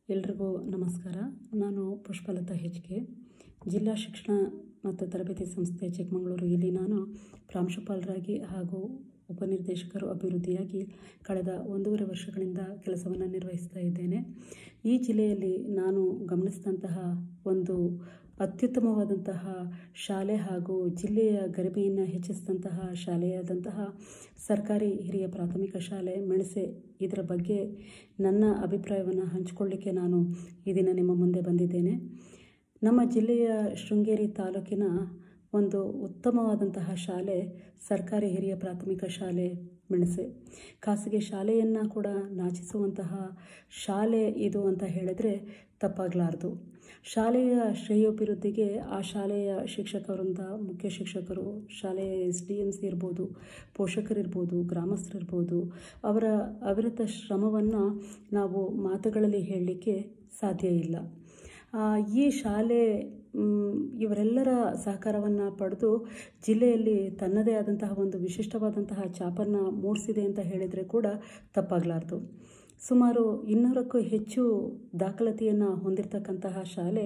ಎಲ್ರಿಗೂ ನಮಸ್ಕಾರ ನಾನು ಪುಷ್ಪಲತಾ ಹೆಚ್ ಕೆ ಜಿಲ್ಲಾ ಶಿಕ್ಷಣ ಮತ್ತು ತರಬೇತಿ ಸಂಸ್ಥೆ ಚಿಕ್ಕಮಗಳೂರು ಇಲ್ಲಿ ನಾನು ಪ್ರಾಂಶುಪಾಲರಾಗಿ ಹಾಗೂ ಉಪನಿರ್ದೇಶಕರು ಅಭಿವೃದ್ಧಿಯಾಗಿ ಕಳೆದ ಒಂದೂವರೆ ವರ್ಷಗಳಿಂದ ಕೆಲಸವನ್ನು ನಿರ್ವಹಿಸ್ತಾ ಇದ್ದೇನೆ ಈ ಜಿಲ್ಲೆಯಲ್ಲಿ ನಾನು ಗಮನಿಸಿದಂತಹ ಒಂದು ಅತ್ಯುತ್ತಮವಾದಂತಹ ಶಾಲೆ ಹಾಗೂ ಜಿಲ್ಲೆಯ ಗರಿಮೆಯನ್ನು ಹೆಚ್ಚಿಸಿದಂತಹ ಶಾಲೆಯಾದಂತಹ ಸರ್ಕಾರಿ ಹಿರಿಯ ಪ್ರಾಥಮಿಕ ಶಾಲೆ ಮೆಣಸೆ ಇದರ ಬಗ್ಗೆ ನನ್ನ ಅಭಿಪ್ರಾಯವನ್ನು ಹಂಚಿಕೊಳ್ಳಿಕ್ಕೆ ನಾನು ಈ ದಿನ ನಿಮ್ಮ ಮುಂದೆ ಬಂದಿದ್ದೇನೆ ನಮ್ಮ ಜಿಲ್ಲೆಯ ಶೃಂಗೇರಿ ತಾಲೂಕಿನ ಒಂದು ಉತ್ತಮವಾದಂತಹ ಶಾಲೆ ಸರ್ಕಾರಿ ಹಿರಿಯ ಪ್ರಾಥಮಿಕ ಶಾಲೆ ಮೆಣಸೆ ಖಾಸಗಿ ಶಾಲೆಯನ್ನು ಕೂಡ ನಾಚಿಸುವಂತಹ ಶಾಲೆ ಇದು ಅಂತ ಹೇಳಿದರೆ ತಪ್ಪಾಗಲಾರ್ದು ಶಾಲೆಯ ಶ್ರೇಯೋಭಿವೃದ್ಧಿಗೆ ಆ ಶಾಲೆಯ ಶಿಕ್ಷಕರಿಂದ ಮುಖ್ಯ ಶಿಕ್ಷಕರು ಶಾಲೆಯ ಎಸ್ ಡಿ ಎಮ್ ಸಿ ಇರ್ಬೋದು ಪೋಷಕರಿರ್ಬೋದು ಗ್ರಾಮಸ್ಥರಿರ್ಬೋದು ಅವರ ಅವಿರತ ಶ್ರಮವನ್ನು ನಾವು ಮಾತುಗಳಲ್ಲಿ ಹೇಳಲಿಕ್ಕೆ ಸಾಧ್ಯ ಇಲ್ಲ ಈ ಶಾಲೆ ಇವರೆಲ್ಲರ ಸಹಕಾರವನ್ನು ಪಡೆದು ಜಿಲ್ಲೆಯಲ್ಲಿ ತನ್ನದೇ ಆದಂತಹ ಒಂದು ವಿಶಿಷ್ಟವಾದಂತಹ ಛಾಪನ್ನು ಮೂಡಿಸಿದೆ ಅಂತ ಹೇಳಿದರೆ ಕೂಡ ತಪ್ಪಾಗಲಾರ್ದು ಸುಮಾರು ಇನ್ನೂರಕ್ಕೂ ಹೆಚ್ಚು ದಾಖಲಾತಿಯನ್ನು ಹೊಂದಿರತಕ್ಕಂತಹ ಶಾಲೆ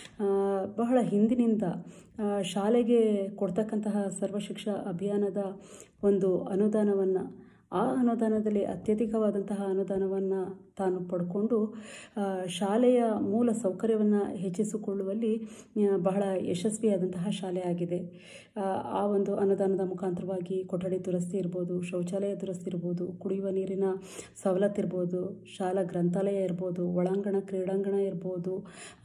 ಬಹಳ ಹಿಂದಿನಿಂದ ಶಾಲೆಗೆ ಕೊಡ್ತಕ್ಕಂತಹ ಸರ್ವಶಿಕ್ಷಾ ಅಭಿಯಾನದ ಒಂದು ಅನುದಾನವನ್ನು ಆ ಅನುದಾನದಲ್ಲಿ ಅತ್ಯಧಿಕವಾದಂತಹ ಅನುದಾನವನ್ನು ತಾನು ಪಡ್ಕೊಂಡು ಶಾಲೆಯ ಮೂಲ ಸೌಕರ್ಯವನ್ನು ಹೆಚ್ಚಿಸಿಕೊಳ್ಳುವಲ್ಲಿ ಬಹಳ ಯಶಸ್ವಿಯಾದಂತಹ ಶಾಲೆ ಆಗಿದೆ ಆ ಒಂದು ಅನುದಾನದ ಮುಖಾಂತರವಾಗಿ ಕೊಠಡಿ ದುರಸ್ತಿ ಇರ್ಬೋದು ಶೌಚಾಲಯ ದುರಸ್ತಿ ಇರ್ಬೋದು ಕುಡಿಯುವ ನೀರಿನ ಸವಲತ್ತು ಇರ್ಬೋದು ಶಾಲಾ ಗ್ರಂಥಾಲಯ ಇರ್ಬೋದು ಒಳಾಂಗಣ ಕ್ರೀಡಾಂಗಣ ಇರ್ಬೋದು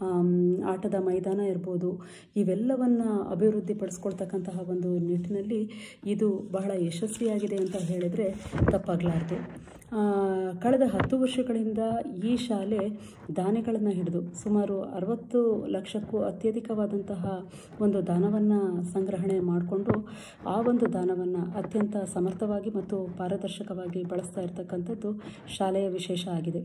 ಆಟದ ಮೈದಾನ ಇರ್ಬೋದು ಇವೆಲ್ಲವನ್ನು ಅಭಿವೃದ್ಧಿಪಡಿಸ್ಕೊಳ್ತಕ್ಕಂತಹ ಒಂದು ನಿಟ್ಟಿನಲ್ಲಿ ಇದು ಬಹಳ ಯಶಸ್ವಿಯಾಗಿದೆ ಅಂತ ಹೇಳಿದರೆ ತಪ್ಪಾಗಲಾರ್ದು ಕಳೆದ ಹತ್ತು ವರ್ಷಗಳಿಂದ ಈ ಶಾಲೆ ದಾನಿಗಳನ್ನು ಹಿಡಿದು ಸುಮಾರು ಅರವತ್ತು ಲಕ್ಷಕ್ಕೂ ಅತ್ಯಧಿಕವಾದಂತಹ ಒಂದು ದಾನವನ್ನು ಸಂಗ್ರಹಣೆ ಮಾಡಿಕೊಂಡು ಆ ಒಂದು ದಾನವನ್ನು ಅತ್ಯಂತ ಸಮರ್ಥವಾಗಿ ಮತ್ತು ಪಾರದರ್ಶಕವಾಗಿ ಬಳಸ್ತಾ ಇರತಕ್ಕಂಥದ್ದು ಶಾಲೆಯ ವಿಶೇಷ ಆಗಿದೆ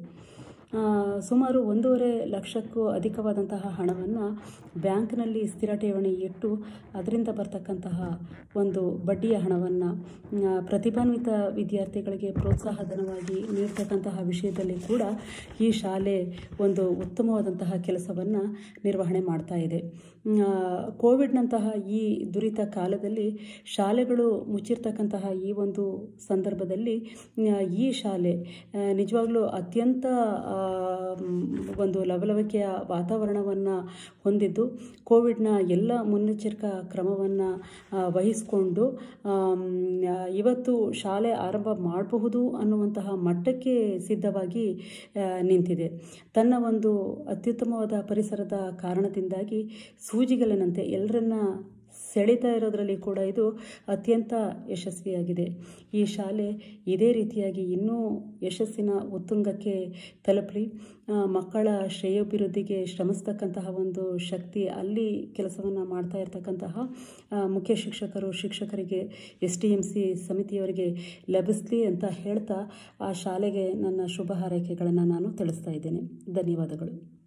ಸುಮಾರು ಒಂದೂವರೆ ಲಕ್ಷಕ್ಕೂ ಅಧಿಕವಾದಂತಹ ಹಣವನ್ನು ಬ್ಯಾಂಕ್ನಲ್ಲಿ ಸ್ಥಿರ ಠೇವಣಿ ಇಟ್ಟು ಅದರಿಂದ ಬರ್ತಕ್ಕಂತಹ ಒಂದು ಬಡ್ಡಿಯ ಹಣವನ್ನು ಪ್ರತಿಭಾನ್ವಿತ ವಿದ್ಯಾರ್ಥಿಗಳಿಗೆ ಪ್ರೋತ್ಸಾಹಧನವಾಗಿ ನೀಡ್ತಕ್ಕಂತಹ ವಿಷಯದಲ್ಲಿ ಕೂಡ ಈ ಶಾಲೆ ಒಂದು ಉತ್ತಮವಾದಂತಹ ಕೆಲಸವನ್ನು ನಿರ್ವಹಣೆ ಮಾಡ್ತಾ ಇದೆ ಕೋವಿಡ್ನಂತಹ ಈ ದುರಿತ ಕಾಲದಲ್ಲಿ ಶಾಲೆಗಳು ಮುಚ್ಚಿರ್ತಕ್ಕಂತಹ ಈ ಒಂದು ಸಂದರ್ಭದಲ್ಲಿ ಈ ಶಾಲೆ ನಿಜವಾಗ್ಲೂ ಅತ್ಯಂತ ಒಂದು ಲವಲವಿಕೆಯ ವಾತಾವರಣವನ್ನು ಹೊಂದಿದ್ದು ಕೋವಿಡ್ನ ಎಲ್ಲ ಮುನ್ನೆಚ್ಚರಿಕಾ ಕ್ರಮವನ್ನು ವಹಿಸಿಕೊಂಡು ಇವತ್ತು ಶಾಲೆ ಆರಂಭ ಮಾಡಬಹುದು ಅನ್ನುವಂತಹ ಮಟ್ಟಕ್ಕೆ ಸಿದ್ಧವಾಗಿ ನಿಂತಿದೆ ತನ್ನ ಒಂದು ಅತ್ಯುತ್ತಮವಾದ ಪರಿಸರದ ಕಾರಣದಿಂದಾಗಿ ಸೂಜಿಗಲ್ಲಿನಂತೆ ಎಲ್ಲರನ್ನ ಸೆಳೀತಾ ಇರೋದರಲ್ಲಿ ಕೂಡ ಇದು ಅತ್ಯಂತ ಯಶಸ್ವಿಯಾಗಿದೆ ಈ ಶಾಲೆ ಇದೇ ರೀತಿಯಾಗಿ ಇನ್ನೂ ಯಶಸ್ಸಿನ ಉತ್ತುಂಗಕ್ಕೆ ತಲುಪಲಿ ಮಕ್ಕಳ ಶ್ರೇಯೋಭಿವೃದ್ಧಿಗೆ ಶ್ರಮಿಸ್ತಕ್ಕಂತಹ ಒಂದು ಶಕ್ತಿ ಅಲ್ಲಿ ಕೆಲಸವನ್ನು ಮಾಡ್ತಾ ಇರ್ತಕ್ಕಂತಹ ಮುಖ್ಯ ಶಿಕ್ಷಕರು ಶಿಕ್ಷಕರಿಗೆ ಎಸ್ ಟಿ ಎಮ್ ಸಿ ಸಮಿತಿಯವರಿಗೆ ಲಭಿಸಲಿ ಅಂತ ಹೇಳ್ತಾ ಆ ಶಾಲೆಗೆ ನನ್ನ ಶುಭ ಹಾರೈಕೆಗಳನ್ನು ನಾನು ತಿಳಿಸ್ತಾ ಇದ್ದೇನೆ ಧನ್ಯವಾದಗಳು